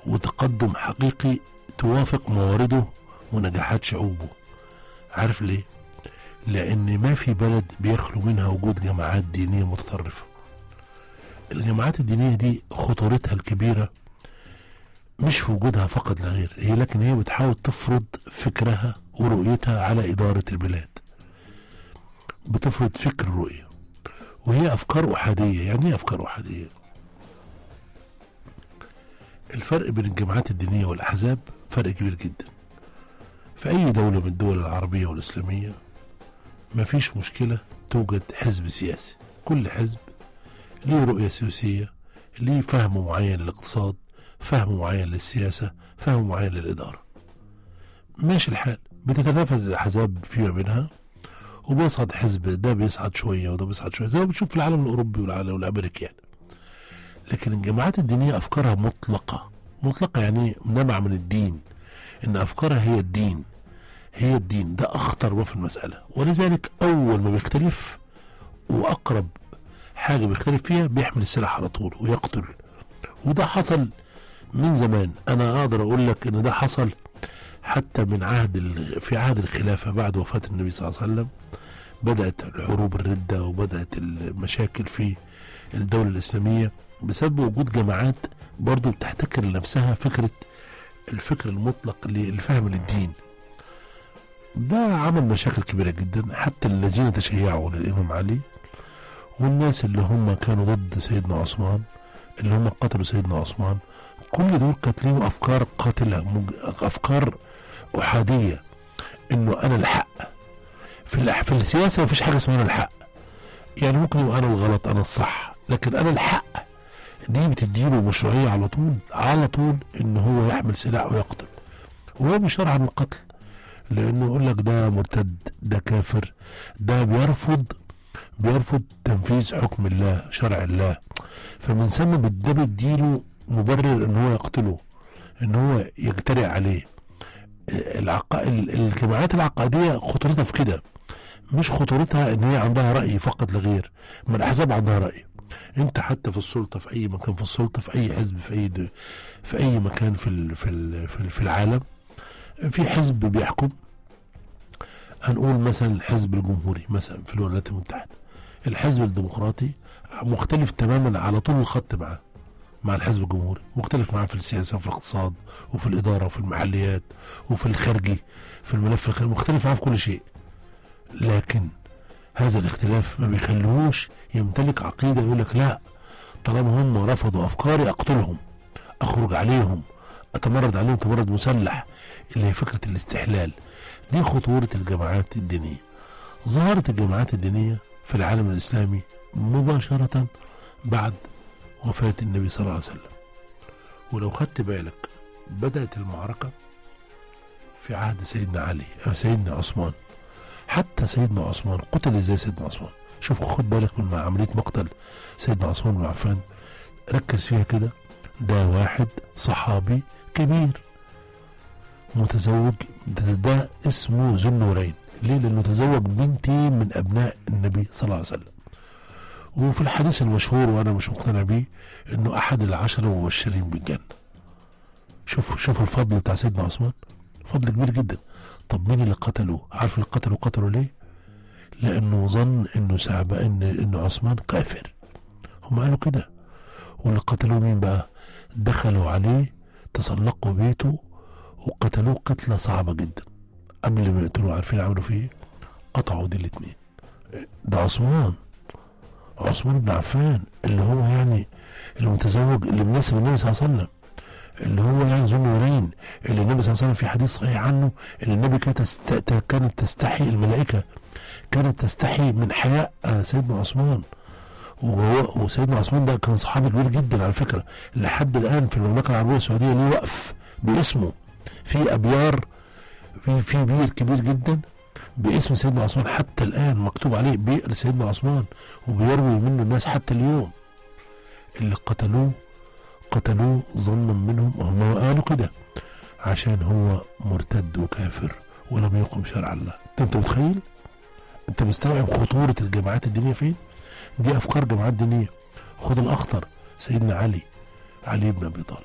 وتقدم حقيقي توافق موارده ونجاحات شعوبه عارف ليه؟ لأن ما في بلد بيخلو منها وجود جماعات دينية متطرفة الجماعات الدينية دي خطورتها الكبيرة مش في وجودها فقط لا غير هي لكن هي بتحاول تفرض فكرها ورؤيتها على إدارة البلاد بتفرض فكر الرؤية وهي أفكار أحادية يعني إيه أفكار أحادية الفرق بين الجماعات الدينية والأحزاب فرق كبير جدا في أي دولة من الدول العربية والإسلامية مفيش مشكلة توجد حزب سياسي كل حزب ليه رؤية سياسية ليه فهم معين للاقتصاد فهم معين للسياسة فهم معين للإدارة ماشي الحال بتتنافس الأحزاب فيما بينها وبيصعد حزب ده بيصعد شوية وده بيصعد شوية زي ما بنشوف في العالم الأوروبي والعالم والأمريكي يعني لكن الجماعات الدينية أفكارها مطلقة مطلقة يعني نبع من الدين إن أفكارها هي الدين هي الدين ده أخطر ما في المسألة ولذلك أول ما بيختلف وأقرب حاجة بيختلف فيها بيحمل السلاح على طول ويقتل وده حصل من زمان أنا أقدر أقول لك إن ده حصل حتى من عهد ال- في عهد الخلافة بعد وفاة النبي صلى الله عليه وسلم بدأت الحروب الردة وبدأت المشاكل في الدولة الإسلامية بسبب وجود جماعات برضو بتحتكر لنفسها فكرة الفكر المطلق للفهم للدين ده عمل مشاكل كبيرة جدا حتى الذين تشيعوا للإمام علي والناس اللي هم كانوا ضد سيدنا عثمان اللي هم قتلوا سيدنا عثمان كل دول كانت ليهم أفكار قاتلة مج- أفكار أحادية إنه أنا الحق في الح- في السياسة مفيش حاجة اسمها أنا الحق يعني ممكن يبقى أنا الغلط أنا الصح لكن أنا الحق دي بتديله مشروعية على طول على طول إن هو يحمل سلاح ويقتل وهو بيشرع عن القتل لأنه يقول لك ده مرتد ده كافر ده بيرفض بيرفض تنفيذ حكم الله شرع الله فمن ثم ده بيديله مبرر ان هو يقتله ان هو يجترئ عليه العق... ال- الجماعات العقادية خطورتها في كده مش خطورتها ان هي عندها رأي فقط لا غير ما الاحزاب عندها رأي انت حتى في السلطة في اي مكان في السلطة في اي حزب في اي د... في اي مكان في ال... في ال... في, ال... في العالم في حزب بيحكم هنقول مثلا الحزب الجمهوري مثلا في الولايات المتحدة الحزب الديمقراطي مختلف تماما على طول الخط معاه مع الحزب الجمهوري مختلف معاه في السياسة وفي الاقتصاد وفي الإدارة وفي المحليات وفي الخارجي في الملف الخارجي مختلف معاه في كل شيء لكن هذا الاختلاف ما بيخليهوش يمتلك عقيدة يقول لك لا طالما هم رفضوا أفكاري أقتلهم أخرج عليهم أتمرد عليهم تمرد مسلح اللي هي فكرة الاستحلال دي خطورة الجماعات الدينية ظهرت الجماعات الدينية في العالم الإسلامي مباشرة بعد وفاة النبي صلى الله عليه وسلم ولو خدت بالك بدأت المعركة في عهد سيدنا علي أو سيدنا عثمان حتى سيدنا عثمان قتل ازاي سيدنا عثمان شوف خد بالك من عملية مقتل سيدنا عثمان بن عفان ركز فيها كده ده واحد صحابي كبير متزوج ده, ده اسمه ذو النورين ليه لانه تزوج بنتين من ابناء النبي صلى الله عليه وسلم وفي الحديث المشهور وانا مش مقتنع بيه انه احد العشره المبشرين بالجنه شوف شوف الفضل بتاع سيدنا عثمان فضل كبير جدا طب مين اللي قتله عارف اللي قتله قتله ليه لانه ظن انه سعب ان انه عثمان كافر هم قالوا كده واللي قتلوه مين بقى دخلوا عليه تسلقوا بيته وقتلوه قتلة صعبة جدا قبل ما يقتلوه عارفين عملوا فيه ايه؟ قطعوا دي الاتنين ده عثمان عثمان بن عفان اللي هو يعني المتزوج اللي مناسب النبي صلى الله عليه وسلم اللي هو يعني ذو النورين اللي النبي صلى الله عليه وسلم في حديث صحيح عنه ان النبي كانت تست... كانت تستحي الملائكه كانت تستحي من حياء آه، سيدنا عثمان وهو وسيدنا عثمان ده كان صحابي كبير جدا على فكره لحد الان في المملكه العربيه السعوديه ليه وقف باسمه في ابيار في في بير كبير جدا باسم سيدنا عثمان حتى الان مكتوب عليه بئر سيدنا عثمان وبيروي منه الناس حتى اليوم اللي قتلوه قتلوه ظنا منهم هم قالوا كده عشان هو مرتد وكافر ولم يقم شرع الله انت متخيل انت مستوعب خطورة الجماعات الدينية فين دي افكار جماعات دينية خد الاخطر سيدنا علي علي بن ابي طالب